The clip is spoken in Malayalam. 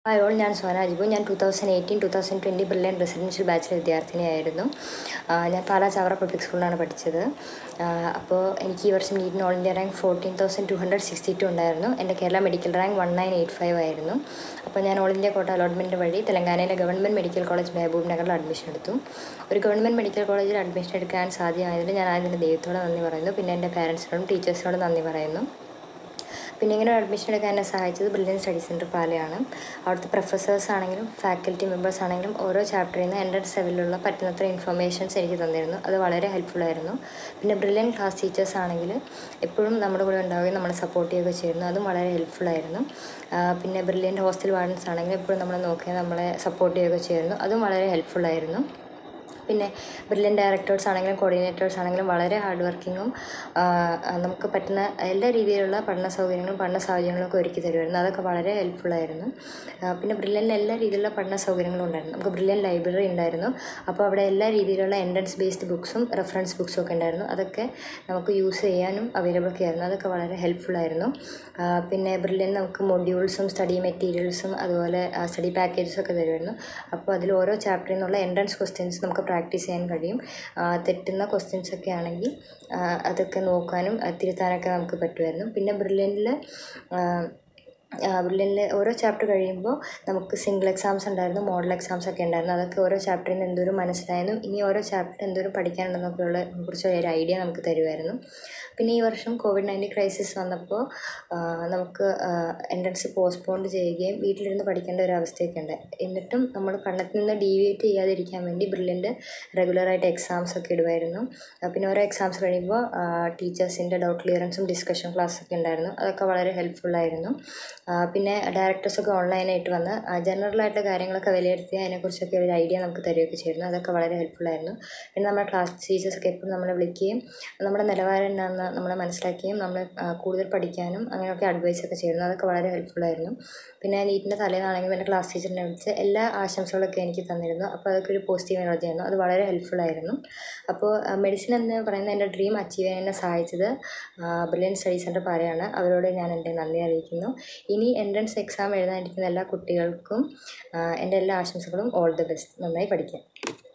ഹായ് ഓൾ ഞാൻ സോന അജിബു ഞാൻ two thousand eighteen two thousand twenty brilliant residential ബാച്ചിലെ വിദ്യാർത്ഥിനിയായിരുന്നു ആ, ഞാൻ പാലാ ചവറ പബ്ലിക് സ്കൂളിലാണ് പഠിച്ചത് ആ, അപ്പോൾ എനിക്ക് ഈ വർഷം നീറ്റിന് all India rank fourteen thousand two hundred sixty two ഉണ്ടായിരുന്നു എൻ്റെ Kerala medical rank one nine eight five ആയിരുന്നു അപ്പോൾ ഞാൻ ഓൾ ഇന്ത്യ കോട്ട അലോട്ട്മെൻറ്റ് വഴി തെലങ്കാനയിലെ ഗവൺമെൻറ് മെഡിക്കൽ കോളേജ് മെഹബൂബ് നഗറിൽ അഡ്മിഷൻ എടുത്തു ഒരു ഗവൺമെൻറ് മെഡിക്കൽ കോളേജിൽ അഡ്മിഷൻ എടുക്കാൻ സാധ്യമായതിൽ ഞാൻ അതിന് ദൈവത്തോട് നന്ദി പറയുന്നു പിന്നെ എൻ്റെ പാരൻസിനോടും ടീച്ചേഴ്സിനോടും നന്ദി പറയുന്നു പിന്നെ ഇങ്ങനെ ഒരു അഡ്മിഷൻ എടുക്കാൻ എന്നെ സഹായിച്ചത് ബ്രില്യൻ സ്റ്റഡി സെൻറ്റർ പാലയാണ് അവിടുത്തെ പ്രൊഫസേഴ്സ് ആണെങ്കിലും ഫാക്കൽറ്റി മെമ്പേഴ്സ് ആണെങ്കിലും ഓരോ ചാപ്റ്ററിൽ നിന്ന് എൻട്രൻസ് ലെവലിലുള്ള പറ്റുന്നത്ര ഇൻഫർമേഷൻസ് എനിക്ക് തന്നിരുന്നു അത് വളരെ ഹെൽപ്ഫുൾ ആയിരുന്നു പിന്നെ ബ്രില്യൻ ക്ലാസ് ടീച്ചേഴ്സ് ആണെങ്കിൽ എപ്പോഴും നമ്മുടെ കൂടെ ഉണ്ടാവുകയും നമ്മളെ സപ്പോർട്ട് ചെയ്യുകയൊക്കെ ചെയ്യുന്നു അതും വളരെ ഹെൽപ്ഫുൾ ആയിരുന്നു ആ, പിന്നെ ബ്രില്യൻ്റ് ഹോസ്റ്റൽ വാർഡൻസ് ആണെങ്കിലും എപ്പോഴും നമ്മളെ നോക്കുകയും നമ്മളെ സപ്പോർട്ട് ചെയ്യുകയൊക്കെ ചെയ്യുന്നു അതും വളരെ ഹെൽപ്ഫുൾ ആയിരുന്നു പിന്നെ ബ്രില്യൻ ഡയറക്ടേഴ്സ് ആണെങ്കിലും കോർഡിനേറ്റേഴ്സ് ആണെങ്കിലും വളരെ ഹാർഡ് വർക്കിങ്ങും നമുക്ക് പറ്റുന്ന എല്ലാ രീതിയിലുള്ള പഠന സൗകര്യങ്ങളും പഠന സാഹചര്യങ്ങളും ഒക്കെ ഒരുക്കി തരുമായിരുന്നു അതൊക്കെ വളരെ ഹെൽപ്ഫുൾ ആയിരുന്നു ആ, പിന്നെ ബ്രില്യനിൽ എല്ലാ രീതിയിലുള്ള പഠന സൗകര്യങ്ങളും ഉണ്ടായിരുന്നു നമുക്ക് ബ്രില്യൻ ലൈബ്രറി ഉണ്ടായിരുന്നു അപ്പോൾ അവിടെ എല്ലാ രീതിയിലുള്ള എൻട്രൻസ് ബേസ്ഡ് ബുക്സും റെഫറൻസ് ബുക്സും ഒക്കെ ഉണ്ടായിരുന്നു അതൊക്കെ നമുക്ക് യൂസ് ചെയ്യാനും അവൈലബിൾ ഒക്കെ ആയിരുന്നു അതൊക്കെ വളരെ ഹെൽപ്ഫുൾ ആയിരുന്നു ആ, പിന്നെ ബ്രില്യൻ നമുക്ക് മൊഡ്യൂൾസും സ്റ്റഡി മെറ്റീരിയൽസും അതുപോലെ സ്റ്റഡി പാക്കേജസും ഒക്കെ തരുമായിരുന്നു അപ്പോൾ അതിൽ ഓരോ ചാപ്റ്ററിൽ നിന്നുള്ള എൻട്രൻസ് ക്വസ്റ്റ്യൻസ് നമുക്ക് പ്രാക്ടീസ് ചെയ്യാൻ കഴിയും ആ, തെറ്റുന്ന ക്വസ്റ്റ്യൻസ് ഒക്കെ ആണെങ്കിൽ ആ, അതൊക്കെ നോക്കാനും ആ, തിരുത്താനൊക്കെ നമുക്ക് പറ്റുമായിരുന്നു പിന്നെ ബ്രില്യനിൽ ബ്രില്യനിൽ ഓരോ ചാപ്റ്റർ കഴിയുമ്പോൾ നമുക്ക് സിംഗിൾ എക്സാംസ് ഉണ്ടായിരുന്നു മോഡൽ എക്സാംസ് ഒക്കെ ഉണ്ടായിരുന്നു അതൊക്കെ ഓരോ ചാപ്റ്ററിൽ നിന്ന് എന്തോരം മനസ്സിലായെന്നും ഇനി ഓരോ ചാപ്റ്റർ എന്തോരം പഠിക്കാനുണ്ടെന്നൊക്കെയുള്ള കുറിച്ച് ഒരു ഐഡിയ നമുക്ക് തരുമായിരുന്നു പിന്നെ ഈ വർഷം കോവിഡ് നയൻറ്റീൻ ക്രൈസിസ് വന്നപ്പോൾ ആ, നമുക്ക് എൻട്രൻസ് പോസ്റ്റ്പോൺ ചെയ്യുകയും വീട്ടിലിരുന്ന് പഠിക്കേണ്ട ഒരു അവസ്ഥയൊക്കെ ഉണ്ട് എന്നിട്ടും നമ്മൾ പഠനത്തിൽ നിന്ന് ഡീവിയേറ്റ് ചെയ്യാതിരിക്കാൻ വേണ്ടി ബ്രില്യൻ്റ് റെഗുലറായിട്ട് എക്സാംസ് ഒക്കെ ഇടുമായിരുന്നു ആ, പിന്നെ ഓരോ എക്സാംസ് കഴിയുമ്പോൾ ടീച്ചേഴ്സിൻ്റെ ഡൗട്ട് ക്ലിയറൻസും ഡിസ്കഷൻ ക്ലാസ് ഒക്കെ ഉണ്ടായിരുന്നു അതൊക്കെ വളരെ ഹെൽപ്ഫുൾ ആയിരുന്നു ആ, പിന്നെ ഡയറക്ടേഴ്സൊക്കെ ഓൺലൈനായിട്ട് വന്ന് ജനറലായിട്ട് കാര്യങ്ങളൊക്കെ വിലയിരുത്തി അതിനെക്കുറിച്ചൊക്കെ ഒരു ഐഡിയ നമുക്ക് തരികയൊക്കെ ചെയ്യുന്നു അതൊക്കെ വളരെ ഹെൽപ്ഫുൾ ആയിരുന്നു പിന്നെ നമ്മുടെ ക്ലാസ് ടീച്ചേഴ്സൊക്കെ എപ്പോഴും നമ്മളെ വിളിക്കുകയും നമ്മുടെ നിലവാരം എന്താണെന്ന് നമ്മളെ മനസ്സിലാക്കുകയും നമ്മളെ ആ, കൂടുതൽ പഠിക്കാനും അങ്ങനെയൊക്കെ അഡ്വൈസ് ഒക്കെ ചെയ്യുന്നു അതൊക്കെ വളരെ ഹെൽപ്ഫുൾ ആയിരുന്നു പിന്നെ നീറ്റിൻ്റെ തലേന്നാണെങ്കിലും എൻ്റെ ക്ലാസ് ടീച്ചറിനെ വിളിച്ച് എല്ലാ ആശംസകളൊക്കെ എനിക്ക് തന്നിരുന്നു അപ്പോൾ അതൊക്കെ ഒരു പോസിറ്റീവ് എനർജി ആയിരുന്നു അത് വളരെ ഹെൽപ്ഫുൾ ആയിരുന്നു അപ്പോൾ മെഡിസിൻ എന്ന് പറയുന്ന എൻ്റെ ഡ്രീം അച്ചീവ് ചെയ്യാൻ എന്നെ സഹായിച്ചത് ബ്രില്യൻ സ്റ്റഡി സെൻറ്റർ പാരയാണ് അവരോട് ഞാൻ എൻ്റെ നന്ദി അറിയിക്കുന്നു ഇനി എൻട്രൻസ് എക്സാം എഴുതാനിരിക്കുന്ന എല്ലാ കുട്ടികൾക്കും ആ, എൻ്റെ എല്ലാ ആശംസകളും ഓൾ ദി ബെസ്റ്റ് നന്നായി പഠിക്കാം